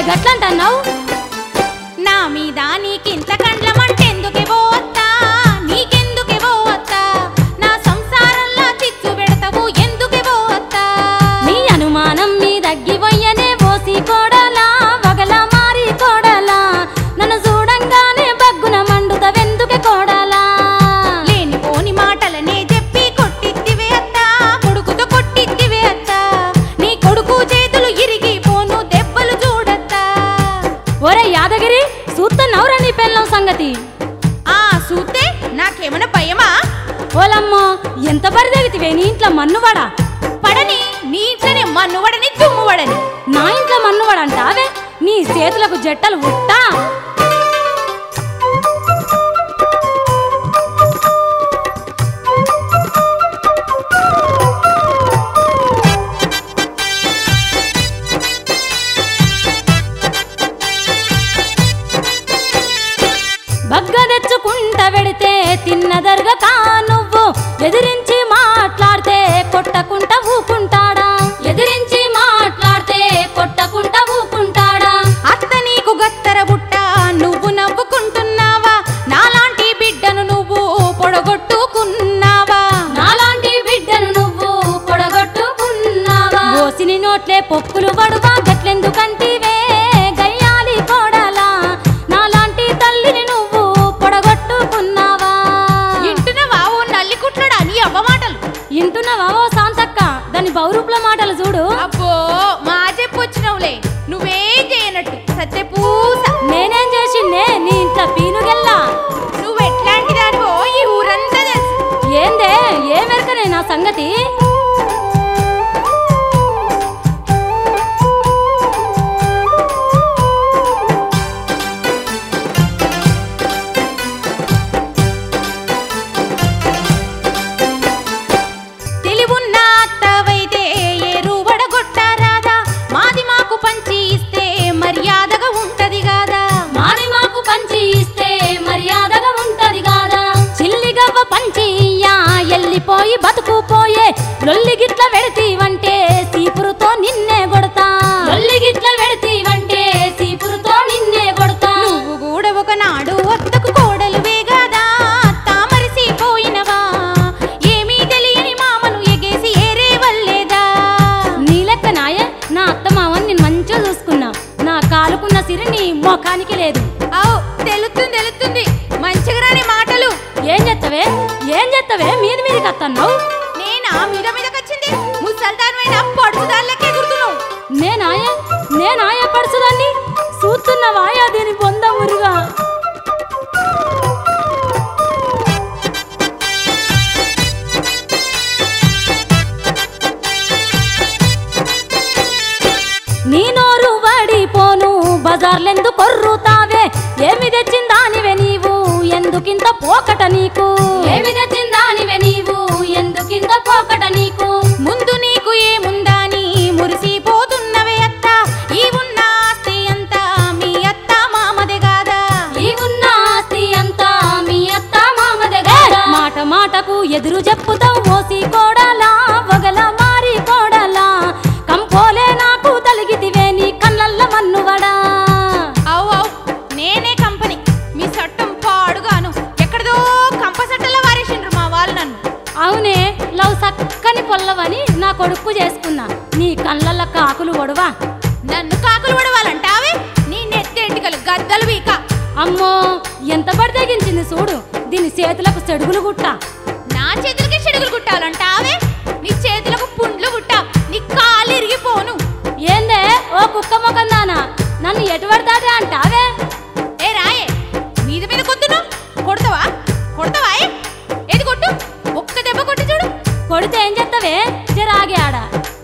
గట్లంటన్నావు నా మీద నీకింత కండ్లమంటెందుకే పోవత్తా నీకెందుకే పోవత్తా నా సంసారంలో చిచ్చు పెడతావు ఎందుకే పోవత్తా నీ అనుమానం మీ దగ్గిపోయనే పోసి కోడలా వగల మారి కోడలా నన్ను చూడంగానే బగ్గున మండుతవెందుకే కోడలా లేనిపోని మాటలనే చెప్పి కొట్టిద్దివే అత్తా కొడుకుతో కొట్టిద్దివే అత్తా నీ కొడుకు చేతులు ఇరిగి పోను దెబ్బలు చూడత్తా ఒరే యాదగిరి చూస్తున్నావురా నీ పెళ్ళం సంగతి ఆ సూతే నాకేమైనా భయమా ఓలమ్మో ఎంత పరిదెగితివే నీ ఇంట్లో మన్నువాడా పడని నీ ఇంట్లోనే మన్నువడని దుమ్మువడని నా ఇంట్లో మన్నువాడంటావే నీ చేతులకు జట్టలు ఉట్టా బగ్గ తెచ్చుకుంట వెడితే తిన్నదరగక నువ్వు ఎదిరించి మాట్లాడితే కొట్టకుంట ఊకుంటాడా ఎదిరించి మాట్లాడితే కొట్టకుంట ఊకుంటాడా అత్త నీకు గత్తర బుట్ట నువ్వు నవ్వుకుంటున్నావా నాలాంటి బిడ్డను నువ్వు పొడగొట్టుకున్నావా నాలాంటి బిడ్డను నువ్వు పొడగొట్టుకున్నావా ఓసిని నోట్లే పొక్కులు పడువా గట్లెందుకంటివే గయ్యాలి కోడలా నాలాంటి తల్లిని నువ్వు పొడగొట్టుకున్నావా ఇంటున్నావా ఓ నల్లి కుట్లడా నీ అవ్వ మాటలు ఇంటున్నావా ఓ శాంతక్క దాని బౌరూపుల మాటలు చూడు అబ్బో మా చెప్పొచ్చినవులే నువ్వేం చేయనట్టు సత్య పూస నేనేం చేసిండే నీ ఇంట్లో పీనుగెల్లా నువ్వు ఎట్లాంటి దానివో ఈ ఊరంతా తెలుసు ఏందే ఏ మెరకనే నా సంగతి తెలివున్న అత్తవైతే ఏరు వడగొట్టారాదా మాది మాకు పంచి ఇస్తే మర్యాదగా ఉంటది కాదా మాది మాకు పంచి ఇస్తే మర్యాదగా ఉంటది కాదా చిల్లిగవ్వ పంచియ్యా ఎల్లిపోయి బతుకుపోయే లొల్లి గిట్ల వెడతీవంటే సీపురుతో నిన్నే కొడతా లొల్లి గిట్ల వెడతీవంటే సీపురుతో నిన్నే కొడతా నువ్వు కూడా ఒకనాడు వద్దకు కోడలువే గాదా తామరిసిపోయినవా ఏమీ తెలియని మామను ఎగేసి ఏరే వల్లేదా నీ లెక్క నాయే నా అత్తమావని నేను మంచిగా చూసుకున్నా నా కాలుకున్న సిరి నీ మొఖానికి లేదు అవు తెలుస్తుంది తెలుస్తుంది మంచిగా రాని మాటలు ఏం చేత్తవే ఏం చేత్తవే మీది మీదకి అత్తన్నావు నేనా మీద మీదకొచ్చింది ముసల్దానమైన పడుచుదాళ్ళకి ఎగురుతున్నావు నేనాయే నేనాయ పడుచుదాన్ని చూస్తున్నవాయా దీని పొంద మురుగా నీ నోరు వాడిపోను బజార్లెందు కొర్రుతావే ఏమి తెచ్చిందానివే నీవు ఎందుకింత పోకట నీకు ఏమి తెచ్చిందానివే నీవు ఎందుకింత పోకట నీకు ముందు నీకు ఏముందని మురిసిపోతున్నవే అత్త ఈ ఉన్న ఆస్తి అంతా మీ అత్త మామదే కాదా ఈ ఉన్న ఆస్తి అంతా మీ అత్త మామదే కదా మాట మాటకు ఎదురు చెప్పుతావు మోసి కోడలా వగల మారి కోడలా కంపోలే నాకు తలిగితివే నీ కళ్ళల్ల మన్నువడా అవు అవు నేనే కంపెనీ మీ చట్టం పాడుగాను ఎక్కడదో కంపసట్టలో వారేసిండ్రు మా వాళ్ళు నన్ను అవునే లవ్ సక్కని పొల్లవని నా కొడుకు చేసుకున్నా నీ కళ్ళల్ల కాకులు ఒడవా నన్ను కాకులు పడవాలంటావే నీ నెత్తెంటికలు గద్దలు వీక అమ్మో ఎంత పడితెగించింది చూడు దీని చేతులకు చెడుగులు గుట్ట నా చేతులకి చెడుగులు కుట్టాలంటావే నీ చేతులకు పుండ్లు కుట్టా నీ కాలు ఇరిగిపోను ఏందే ఓ కుక్క మొఖం దానా నన్ను ఎటు పడతాడే అంటావే ఏ రాయే మీద మీద కొద్దును కొడతావా కొడతావా ఏ? ఏది కొట్టు ఒక్క దెబ్బ కొట్టి చూడు కొడితే ఏం చేస్తావే జరాగే ఆడ